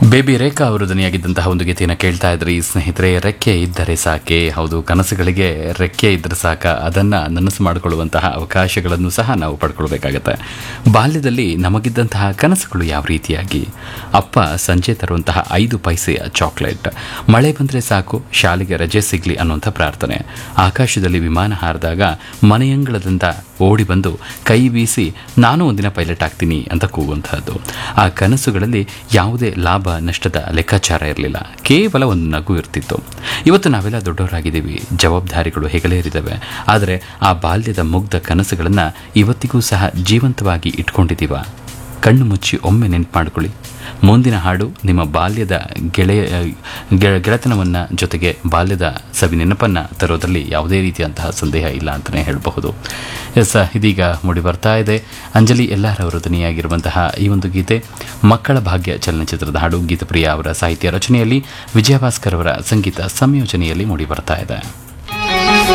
baby ರೇಖಾ ಅವರು ಧ್ವನಿಯಾಗಿದ್ದಂತಹ ಒಂದು ಗೀತೆಯನ್ನು ಕೇಳ್ತಾ ಇದ್ರಿ ಸ್ನೇಹಿತರೆ ರೆಕ್ಕೆ ಇದ್ದರೆ ಸಾಕೆ ಹೌದು ಕನಸುಗಳಿಗೆ ರೆಕ್ಕೆ ಇದ್ದರೆ ಸಾಕ ಅದನ್ನು ನನಸು ಮಾಡಿಕೊಳ್ಳುವಂತಹ ಅವಕಾಶಗಳನ್ನು ಸಹ ನಾವು ಪಡ್ಕೊಳ್ಬೇಕಾಗತ್ತೆ ಬಾಲ್ಯದಲ್ಲಿ ನಮಗಿದ್ದಂತಹ ಕನಸುಗಳು ಯಾವ ರೀತಿಯಾಗಿ ಅಪ್ಪ ಸಂಜೆ ತರುವಂತಹ ಐದು ಪೈಸೆಯ ಚಾಕ್ಲೇಟ್ ಮಳೆ ಬಂದರೆ ಸಾಕು ಶಾಲೆಗೆ ರಜೆ ಸಿಗಲಿ ಅನ್ನುವಂಥ ಪ್ರಾರ್ಥನೆ ಆಕಾಶದಲ್ಲಿ ವಿಮಾನ ಹಾರಿದಾಗ ಮನೆಯಂಗಳದಿಂದ ಓಡಿ ಬಂದು ಕೈ ಬೀಸಿ ನಾನು ಒಂದಿನ ಪೈಲಟ್ ಆಗ್ತೀನಿ ಅಂತ ಕೂಗುವಂತಹದ್ದು ಆ ಕನಸುಗಳಲ್ಲಿ ಯಾವುದೇ ಲಾಭ ನಷ್ಟದ ಲೆಕ್ಕಾಚಾರ ಇರಲಿಲ್ಲ ಕೇವಲ ಒಂದು ನಗು ಇರ್ತಿತ್ತು ಇವತ್ತು ನಾವೆಲ್ಲ ದೊಡ್ಡವರಾಗಿದ್ದೀವಿ ಜವಾಬ್ದಾರಿಗಳು ಹೆಗಲೇರಿದ್ದಾವೆ ಆದರೆ ಆ ಬಾಲ್ಯದ ಮುಗ್ಧ ಕನಸುಗಳನ್ನು ಇವತ್ತಿಗೂ ಸಹ ಜೀವಂತವಾಗಿ ಇಟ್ಕೊಂಡಿದ್ದೀವ ಕಣ್ಣು ಮುಚ್ಚಿ ಒಮ್ಮೆ ನೆನ್ಪು ಮಾಡ್ಕೊಳ್ಳಿ ಮುಂದಿನ ಹಾಡು ನಿಮ್ಮ ಬಾಲ್ಯದ ಗೆಳೆಯ ಗೆ- ಗೆಳೆತನವನ್ನು ಜೊತೆಗೆ ಬಾಲ್ಯದ ಸವಿ ನೆನಪನ್ನು ತರೋದರಲ್ಲಿ ಯಾವುದೇ ರೀತಿಯಂತಹ ಸಂದೇಹ ಇಲ್ಲ ಅಂತಲೇ ಹೇಳಬಹುದು ಎಸ್ ಇದೀಗ ಮೂಡಿ ಬರ್ತಾ ಇದೆ ಅಂಜಲಿ ಎಲ್ಲರವರ ಧ್ವನಿಯಾಗಿರುವಂತಹ ಈ ಒಂದು ಗೀತೆ ಮಕ್ಕಳ ಭಾಗ್ಯ ಚಲನಚಿತ್ರದ ಹಾಡು ಗೀತಪ್ರಿಯ ಅವರ ಸಾಹಿತ್ಯ ರಚನೆಯಲ್ಲಿ ವಿಜಯಭಾಸ್ಕರ್ ಅವರ ಸಂಗೀತ ಸಂಯೋಜನೆಯಲ್ಲಿ ಮೂಡಿ ಬರ್ತಾ ಇದೆ